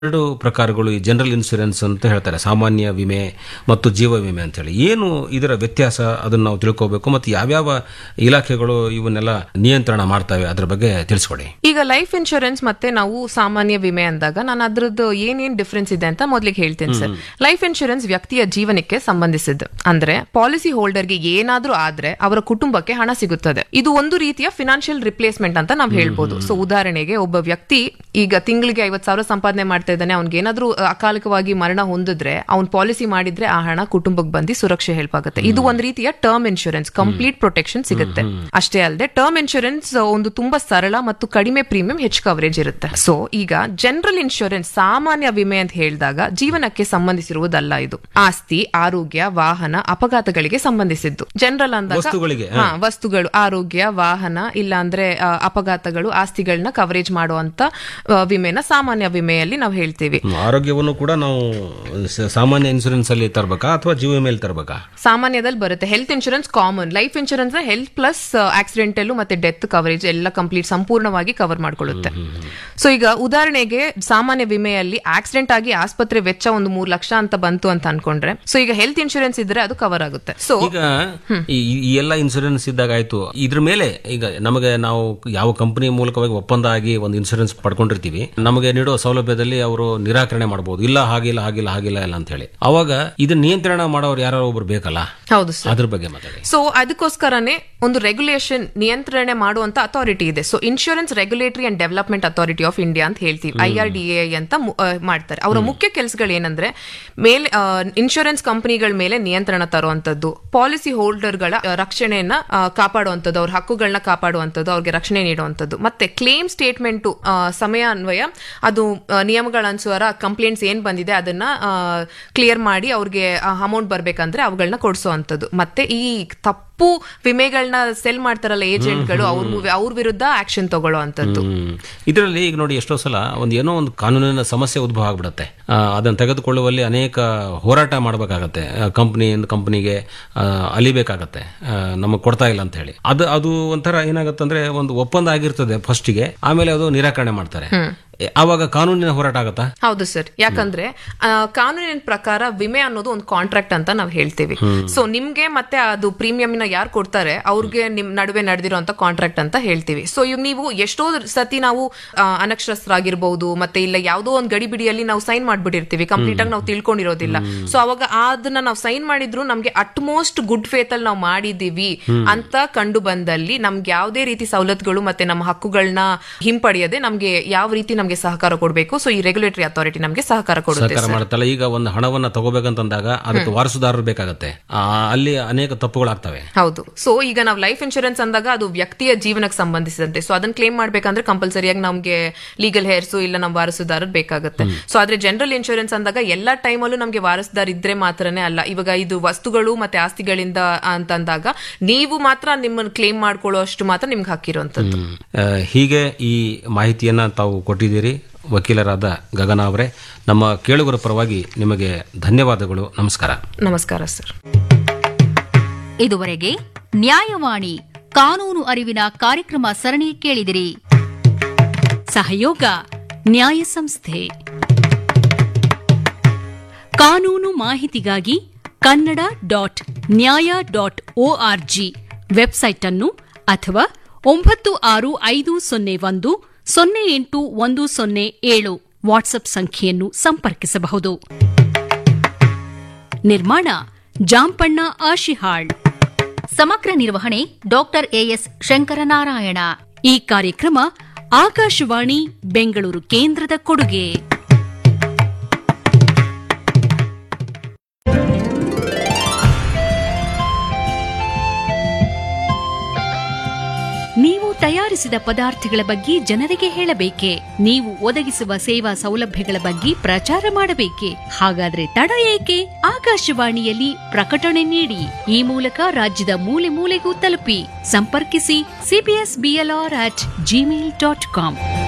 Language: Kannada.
ಎರಡು ಪ್ರಕಾರಗಳು ಈ ಜನರಲ್ ಇನ್ಶೂರೆನ್ಸ್ ಅಂತ ಹೇಳ್ತಾರೆ ಸಾಮಾನ್ಯ ವಿಮೆ ಮತ್ತು ಜೀವ ವಿಮೆ ಅಂತ ಹೇಳಿ ಏನು ಇದರ ವ್ಯತ್ಯಾಸ ಅದನ್ನು ನಾವು ತಿಳ್ಕೋಬೇಕು ಮತ್ತು ಯಾವ್ಯಾವ ಇಲಾಖೆಗಳು ಇವನ್ನೆಲ್ಲ ನಿಯಂತ್ರಣ ಮಾಡ್ತವೆ ಅದ್ರ ಬಗ್ಗೆ ತಿಳಿಸ್ಕೊಡಿ ಈಗ ಲೈಫ್ ಇನ್ಶೂರೆನ್ಸ್ ಮತ್ತೆ ನಾವು ಸಾಮಾನ್ಯ ವಿಮೆ ಅಂದಾಗ ನಾನು ಅದ್ರದ್ದು ಏನೇನ್ ಡಿಫ್ರೆನ್ಸ್ ಇದೆ ಅಂತ ಮೊದ್ಲಿಗೆ ಹೇಳ್ತೀನಿ ಸರ್ ಲೈಫ್ ಇನ್ಶೂರೆನ್ಸ್ ವ್ಯಕ್ತಿಯ ಜೀವನಕ್ಕೆ ಸಂಬಂಧಿಸಿದ್ದು ಅಂದ್ರೆ ಪಾಲಿಸಿ ಹೋಲ್ಡರ್ಗೆ ಏನಾದ್ರೂ ಆದ್ರೆ ಅವರ ಕುಟುಂಬಕ್ಕೆ ಹಣ ಸಿಗುತ್ತದೆ ಇದು ಒಂದು ರೀತಿಯ ಫಿನಾನ್ಷಿಯಲ್ ರಿಪ್ಲೇಸ್ಮೆಂಟ್ ಅಂತ ನಾವು ಹೇಳ್ಬೋದು ಸೊ ಉದಾಹರಣೆಗೆ ಒಬ್ಬ ವ್ಯಕ್ತಿ ಈಗ ತಿಂಗಳಿಗೆ ಐವತ್ ಸಾವಿರ ಸಂಪಾದನೆ ಮಾಡ್ತಾ ಇದ್ದಾನೆ ಅವ್ನಿಗೆ ಏನಾದ್ರೂ ಅಕಾಲಿಕವಾಗಿ ಮರಣ ಹೊಂದಿದ್ರೆ ಅವ್ನ್ ಪಾಲಿಸಿ ಮಾಡಿದ್ರೆ ಆ ಹಣ ಕುಟುಂಬಕ್ಕೆ ಬಂದು ಸುರಕ್ಷೆ ಹೆಲ್ಪ್ ಆಗುತ್ತೆ ಇದು ಒಂದು ರೀತಿಯ ಟರ್ಮ್ ಇನ್ಶೂರೆನ್ಸ್ ಕಂಪ್ಲೀಟ್ ಪ್ರೊಟೆಕ್ಷನ್ ಸಿಗುತ್ತೆ ಅಷ್ಟೇ ಅಲ್ಲದೆ ಟರ್ಮ್ ಇನ್ಶೂರೆನ್ಸ್ ಒಂದು ತುಂಬಾ ಸರಳ ಮತ್ತು ಕಡಿಮೆ ಪ್ರೀಮಿಯಂ ಹೆಚ್ಚು ಕವರೇಜ್ ಇರುತ್ತೆ ಸೊ ಈಗ ಜನರಲ್ ಇನ್ಶೂರೆನ್ಸ್ ಸಾಮಾನ್ಯ ವಿಮೆ ಅಂತ ಹೇಳಿದಾಗ ಜೀವನಕ್ಕೆ ಸಂಬಂಧಿಸಿರುವುದಲ್ಲ ಇದು ಆಸ್ತಿ ಆರೋಗ್ಯ ವಾಹನ ಅಪಘಾತಗಳಿಗೆ ಸಂಬಂಧಿಸಿದ್ದು ಜನರಲ್ ಅಂದಾಗ ವಸ್ತುಗಳಿಗೆ, ಹಾ, ವಸ್ತುಗಳು ಆರೋಗ್ಯ ವಾಹನ ಇಲ್ಲ ಅಂದ್ರೆ ಆ, ಅಪಘಾತಗಳು ಆಸ್ತಿಗಳನ್ನ ಕವರೇಜ್ ಮಾಡುವಂತ ಆ, ವಿಮೆನ ಸಾಮಾನ್ಯ ವಿಮೆಯಲ್ಲಿ ನಾವು ಹೇಳ್ತೀವಿ ಹ್ಮ್, ಆರೋಗ್ಯವನ್ನು ಕೂಡ ನಾವು ಸ- ಸಾಮಾನ್ಯ ಇನ್ಶೂರೆನ್ಸ್ ಅಲ್ಲಿ ತರಬೇಕಾ ಅಥವಾ ಜೀವ ವಿಮೆಯಲ್ಲಿ ತರಬೇಕಾ ಸಾಮಾನ್ಯದಲ್ಲಿ ಬರುತ್ತೆ health insurance common life insurance health plus accidental ಮತ್ತೆ ಡೆತ್ ಕವರೇಜ್ ಎಲ್ಲ ಕಂಪ್ಲೀಟ್ ಸಂಪೂರ್ಣವಾಗಿ ಕವರ್ ಮಾಡ್ಕೊಳ್ಳುತ್ತೆ ಸೊ ಈಗ ಉದಾಹರಣೆಗೆ ಸಾಮಾನ್ಯ ವಿಮೆಯಲ್ಲಿ ಆಕ್ಸಿಡೆಂಟ್ ಆಗಿ ಆಸ್ಪತ್ರೆ ವೆಚ್ಚ ಒಂದು ಮೂರ್ ಲಕ್ಷ ಅಂತ ಬಂತು ಅಂತ ಅನ್ಕೊಂಡ್ರೆ ಸೊ ಈಗ ಹೆಲ್ತ್ ಇನ್ಶೂರೆನ್ಸ್ ಇದ್ರೆ ಅದು ಕವರ್ ಆಗುತ್ತೆ ಸೊ ಈಗ ಈ ಈ ಎಲ್ಲ ಇನ್ಶೂರೆನ್ಸ್ ಇದ್ದಾಗ ಆಯ್ತು ಇದ್ರ ಮೇಲೆ ಈಗ ನಮಗೆ ನಾವು ಯಾವ ಕಂಪನಿ ಮೂಲಕವಾಗಿ ಒಪ್ಪಂದ ಆಗಿ ಒಂದು ಇನ್ಶೂರೆನ್ಸ್ ಪಡ್ಕೊಂಡಿರ್ತೀವಿ ನಮಗೆ ನೀಡೋ ಸೌಲಭ್ಯದಲ್ಲಿ ಅವರು ನಿರಾಕರಣೆ ಮಾಡಬಹುದು ಇಲ್ಲ ಹಾಗಿಲ್ಲ ಹಾಗಿಲ್ಲ ಹಾಗಿಲ್ಲ ಇಲ್ಲ ಅಂತ ಹೇಳಿ ಅವಾಗ ಇದನ್ನ ನಿಯಂತ್ರಣ ಮಾಡೋರು ಯಾರೋ ಒಬ್ರು ಬೇಕಲ್ಲ ಹೌದು ಸರ್ ಅದ್ರ ಬಗ್ಗೆ ಮಾತಾಡಿ ಸೊ ಅದಕ್ಕೋಸ್ಕರನೇ ಒಂದು ರೆಗ್ಯುಲೇಷನ್ ನಿಯಂತ್ರಣೆ ಮಾಡುವಂತ ಅಥಾರಿಟಿ ಇದೆ so insurance regulatory and development authority of India ಅಂತ ಹೇಳ್ತೀವಿ ಐ ಆರ್ ಡಿ ಎ ಅಂತ ಮು- ಆ, ಮಾಡ್ತಾರೆ ಅವರ ಮುಖ್ಯ ಕೆಲಸಗಳು ಏನಂದ್ರೆ ಮೇಲೆ ಇನ್ಶೂರೆನ್ಸ್ ಕಂಪನಿಗಳ ಮೇಲೆ ನಿಯಂತ್ರಣ ತರುವಂತದ್ದು ಪಾಲಿಸಿ ಹೋಲ್ಡರ್ಗಳ ಆ, ರಕ್ಷಣೆಯನ್ನ ಆ, ಕಾಪಾಡುವಂಥದ್ದು ಅವ್ರ ಹಕ್ಕುಗಳನ್ನ ಕಾಪಾಡುವಂಥದ್ದು ಅವ್ರಿಗೆ ರಕ್ಷಣೆ ನೀಡುವಂಥದ್ದು ಮತ್ತೆ ಕ್ಲೇಮ್ ಸ್ಟೇಟ್ಮೆಂಟ್ ಸಮಯ ಅನ್ವಯ ಅದು ಆ, ನಿಯಮಗಳ ಅನುಸಾರ ಕಂಪ್ಲೇಂಟ್ಸ್ ಏನ್ ಬಂದಿದೆ ಅದನ್ನ ಕ್ಲಿಯರ್ ಮಾಡಿ ಅವ್ರಿಗೆ ಅಮೌಂಟ್ ಬರ್ಬೇಕಂದ್ರೆ ಅವುಗಳನ್ನ ಕೊಡಿಸುವಂಥದ್ದು ಮತ್ತೆ ಈ ತಪ್ಪು ವಿಮೆಗಳನ್ನ ಸೆಲ್ ಮಾಡ್ತಾರಲ್ಲ ಏಜೆಂಟ್ಗಳು ಅವ್ರ ಅವ್ರ ವಿರುದ್ಧ ಆಕ್ಷನ್ ತಗೊಳ್ಳುವಂಥದ್ದು ಹ್ಮ್. ಇದರಲ್ಲಿ ಈಗ ನೋಡಿ ಎಷ್ಟೋ ಸಲ ಒಂದು ಏನೋ ಒಂದು ಕಾನೂನಿನ ಸಮಸ್ಯೆ ಉದ್ಭವ ಆಗ್ಬಿಡುತ್ತೆ ಆ, ಅದನ್ನ ತೆಗೆದುಕೊಳ್ಳುವಲ್ಲಿ ಅನೇಕ ಹೋರಾಟ ಮಾಡಬೇಕಾಗತ್ತೆ ಕಂಪ್ನಿ ಕಂಪ್ನಿಗೆ ಅಲಿಬೇಕಾಗತ್ತೆ ನಮಗೆ ಕೊಡ್ತಾ ಇಲ್ಲ ಅಂತ ಹೇಳಿ ಅದು ಅದು ಒಂಥರ ಏನಾಗುತ್ತೆ ಅಂದ್ರೆ ಒಂದು ಒಪ್ಪಂದ ಆಗಿರ್ತದೆ ಫಸ್ಟಿಗೆ ಆಮೇಲೆ ಅದು ನಿರಾಕರಣೆ ಮಾಡ್ತಾರೆ ಎ, ಆವಾಗ ಕಾನೂನಿನ ಹೋರಾಟ ಆಗತ್ತಾ ಹೌದು ಸರ್ ಯಾಕಂದ್ರೆ ಆ, ಕಾನೂನಿನ ಪ್ರಕಾರ ವಿಮೆ ಅನ್ನೋದು ಒಂದು ಕಾಂಟ್ರಾಕ್ಟ್ ಅಂತ ನಾವು ಹೇಳ್ತೀವಿ ಸೊ ನಿಮ್ಗೆ ಮತ್ತೆ ಅದು ಪ್ರೀಮಿಯಂ ನ ಯಾರು ಕೊಡ್ತಾರೆ ಅವ್ರಿಗೆ ನಿಮ್ ನಡುವೆ ನಡೆದಿರುವಂತ ಕಾಂಟ್ರಾಕ್ಟ್ ಅಂತ ಹೇಳ್ತೀವಿ ಸೊ ಇವ್ ನೀವು ಎಷ್ಟೋ ಸತಿ ನಾವು ಆ, ಅನಕ್ಷರಸ್ಥರಾಗಿರ್ಬಹುದು ಮತ್ತೆ ಇಲ್ಲ ಯಾವುದೋ ಒಂದು ಗಡಿಬಿಡಿಯಲ್ಲಿ ನಾವು ಸೈನ್ ಮಾಡ್ಬಿಟ್ಟಿರ್ತೀವಿ ಕಂಪ್ಲೀಟ್ ಆಗಿ ನಾವು ತಿಳ್ಕೊಂಡಿರೋದಿಲ್ಲ ಸೊ ಅವಾಗ ಅದನ್ನ ನಾವು ಸೈನ್ ಮಾಡಿದ್ರು ನಮ್ಗೆ ಅಟ್ಮೋಸ್ಟ್ ಗುಡ್ ಫೇತ್ ಅಲ್ಲಿ ನಾವು ಮಾಡಿದೀವಿ ಅಂತ ಕಂಡು ಬಂದಲ್ಲಿ ನಮ್ಗೆ ಯಾವುದೇ ರೀತಿ ಸವಲತ್ತುಗಳು ಮತ್ತೆ ನಮ್ಮ ಹಕ್ಕುಗಳನ್ನ ಹಿಂಪಡೆಯದೆ ನಮ್ಗೆ ಯಾವ ರೀತಿ ನಮ್ಗೆ ಸಹಕಾರ ಕೊಡಬೇಕು ಸೊ ಈ ರೆಗ್ಯುಲೇಟರಿ ಅಥಾರಿಟಿ ನಮ್ಗೆ ಸಹಕಾರ ಕೊಡುತ್ತೆ ಸರ್ಕಾರ ಮಾಡುತ್ತಲ್ಲ ಈಗ ಒಂದು ಹಣವನ್ನ ತಗೋಬೇಕಂತಂದಾಗ ಅದಕ್ಕೆ ವಾರಸುದಾರರು ಬೇಕಾಗತ್ತೆ ಆ, ಅಲ್ಲಿ ಅನೇಕ ತಪ್ಪುಗಳಾಗ್ತವೆ ಹೌದು ಸೊ ಈಗ ನಾವು ಲೈಫ್ ಇನ್ಶೂರೆನ್ಸ್ ಅಂದಾಗ ಅದು ವ್ಯಕ್ತಿಯ ಜೀವನಕ್ಕೆ ಸಂಬಂಧಿಸಿದಂತೆ ಸೊ ಅದನ್ನ ಕ್ಲೇಮ್ ಮಾಡ್ಬೇಕಂದ್ರೆ ಕಂಪಲ್ಸರಿಯಾಗಿ ನಮ್ಗೆ ಲೀಗಲ್ ಹೇರ್ಸು ಇಲ್ಲ ನಮ್ಮ ವಾರಸುದಾರರು ಬೇಕಾಗುತ್ತೆ ಸೊ ಆದ್ರೆ ಜನರಲ್ ಇನ್ಶೂರೆನ್ಸ್ ಅಂದಾಗ ಎಲ್ಲಾ ಟೈಮಲ್ಲೂ ನಮ್ಗೆ ವಾರಸುದಾರ ಇದ್ರೆ ಮಾತ್ರನೇ ಅಲ್ಲ ಇವಾಗ ಇದು ವಸ್ತುಗಳು ಮತ್ತೆ ಆಸ್ತಿಗಳಿಂದ ಅಂತಂದಾಗ ನೀವು ಮಾತ್ರ ನಿಮ್ಮನ್ನ ಕ್ಲೇಮ್ ಮಾಡ್ಕೊಳ್ಳೋ ಅಷ್ಟು ಮಾತ್ರ ನಿಮ್ಗೆ ಹಾಕಿರುವಂತದ್ದು ಹ್ಮ್. ಆ, ಹೀಗೆ ಈ ಮಾಹಿತಿಯನ್ನ ತಾವು ಕೊಟ್ಟಿದ್ದೀರಿ ವಕೀಲರಾದ ಗಗನ ಅವರೇ ನಮ್ಮ ಕೇಳುಗರ ಪರವಾಗಿ ನಿಮಗೆ ಧನ್ಯವಾದಗಳು ನಮಸ್ಕಾರ ನಮಸ್ಕಾರ ಸರ್ ಇದುವರೆಗೆ ನ್ಯಾಯವಾಣಿ ಕಾನೂನು ಅರಿವಿನ ಕಾರ್ಯಕ್ರಮ ಸರಣಿ ಕೇಳಿದಿರಿ ಸಹಯೋಗ ನ್ಯಾಯ ಸಂಸ್ಥೆ ಕಾನೂನು ಮಾಹಿತಿಗಾಗಿ Kannada dot Nyaya dot ORG website ಅನ್ನು ಅಥವಾ ಒಂಬತ್ತು ಆರು ಐದು ಸೊನ್ನೆ ಒಂದು ಸೊನ್ನೆ ಎಂಟು ಒಂದು ಸೊನ್ನೆ ಏಳು ವಾಟ್ಸ್ಆಪ್ ಸಂಖ್ಯೆಯನ್ನು ಸಂಪರ್ಕಿಸಬಹುದು ನಿರ್ಮಾಣ ಜಾಂಪಣ್ಣ ಆಶಿಹಾಳ್ ಸಮಗ್ರ ನಿರ್ವಹಣೆ ಡಾಕ್ಟರ್ ಎಎಸ್ ಶಂಕರನಾರಾಯಣ ಈ ಕಾರ್ಯಕ್ರಮ ಆಕಾಶವಾಣಿ ಬೆಂಗಳೂರು ಕೇಂದ್ರದ ಕೊಡುಗೆ ನೀವು ತಯಾರಿಸಿದ ಪದಾರ್ಥಗಳ ಬಗ್ಗೆ ಜನರಿಗೆ ಹೇಳಬೇಕೆ ನೀವು ಒದಗಿಸುವ ಸೇವಾ ಸೌಲಭ್ಯಗಳ ಬಗ್ಗೆ ಪ್ರಚಾರ ಮಾಡಬೇಕೆ ಹಾಗಾದ್ರೆ ತಡ ಏಕೆ ಆಕಾಶವಾಣಿಯಲ್ಲಿ ಪ್ರಕಟಣೆ ನೀಡಿ ಈ ಮೂಲಕ ರಾಜ್ಯದ ಮೂಲೆ ಮೂಲೆಗೂ ತಲುಪಿ ಸಂಪರ್ಕಿಸಿ CBS BLR at Gmail dot com